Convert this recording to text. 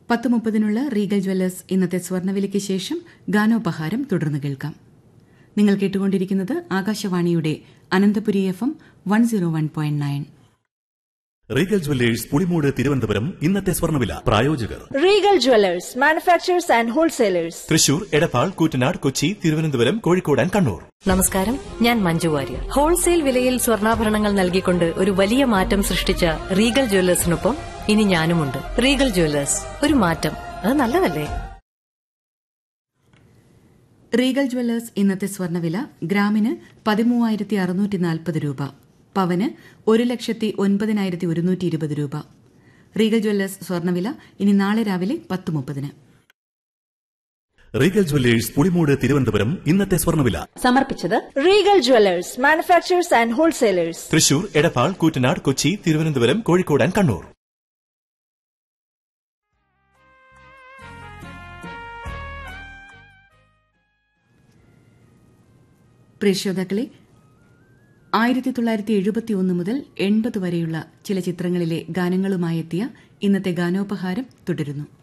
പത്ത് മുപ്പതിനുള്ള Regal Jewellers ഇന്നത്തെ സ്വർണ്ണവിലയ്ക്ക് ശേഷം ഗാനോപഹാരം തുടർന്ന് കേൾക്കാം നിങ്ങൾ കേട്ടുകൊണ്ടിരിക്കുന്നത് ആകാശവാണിയുടെ Ananthapuri F M one zero one point nine Regal jewellers Pulimoodu Thiruvananthapuram ഇന്നത്തെ സ്വർണ്ണവില പ്രായോജകർ Regal Jewelers, manufacturers and wholesalers. Thrissur Edappal Koottanad Kochi Thiruvananthapuram Kozhikode and Kannur നമസ്കാരം ഞാൻ മഞ്ജു വാര്യർ ഹോൾസെയിൽ വിലയിൽ സ്വർണ്ണാഭരണങ്ങൾ നൽകിക്കൊണ്ട് ഒരു വലിയ മാറ്റം സൃഷ്ടിച്ച റീഗൽ ജ്വല്ലേഴ്സിനൊപ്പം ഇനി ഞാനുമുണ്ട് റീഗൽ ജ്വല്ലേഴ്സ് ഒരു മാറ്റം അത് നല്ലതല്ലേ റീഗൽ ജ്വല്ലേഴ്സ് ഇന്നത്തെ സ്വർണ്ണവില ഗ്രാമിന് പതിമൂവായിരത്തി അറുന്നൂറ്റി നാൽപ്പത് രൂപ പവന് ഒരു ലക്ഷത്തി ഒൻപതിനായിരത്തി ഒരുന്നൂറ്റി ഇരുപത് രൂപ റീഗൽ ജ്വല്ലേഴ്സ് സ്വർണ്ണവില ഇനി നാളെ രാവിലെ പത്ത് മുപ്പതിന് റീഗൽ ജ്വല്ലേഴ്സ് പുളിമൂട് തിരുവനന്തപുരം ഇന്നത്തെ സ്വർണ്ണവില സമർപ്പിച്ചത് Regal Jewelers, manufacturers and wholesalers. Thrissur Edappal Koottanad Kochi Thiruvananthapuram Kozhikode and Kannur പ്രിയ ശ്രോതാക്കളെ ആയിരത്തി തൊള്ളായിരത്തി എഴുപത്തി ഒന്ന് മുതൽ എൺപത് വരെയുള്ള ചില ചിത്രങ്ങളിലെ ഗാനങ്ങളുമായെത്തിയ ഇന്നത്തെ ഗാനോപഹാരം തുടരുന്നു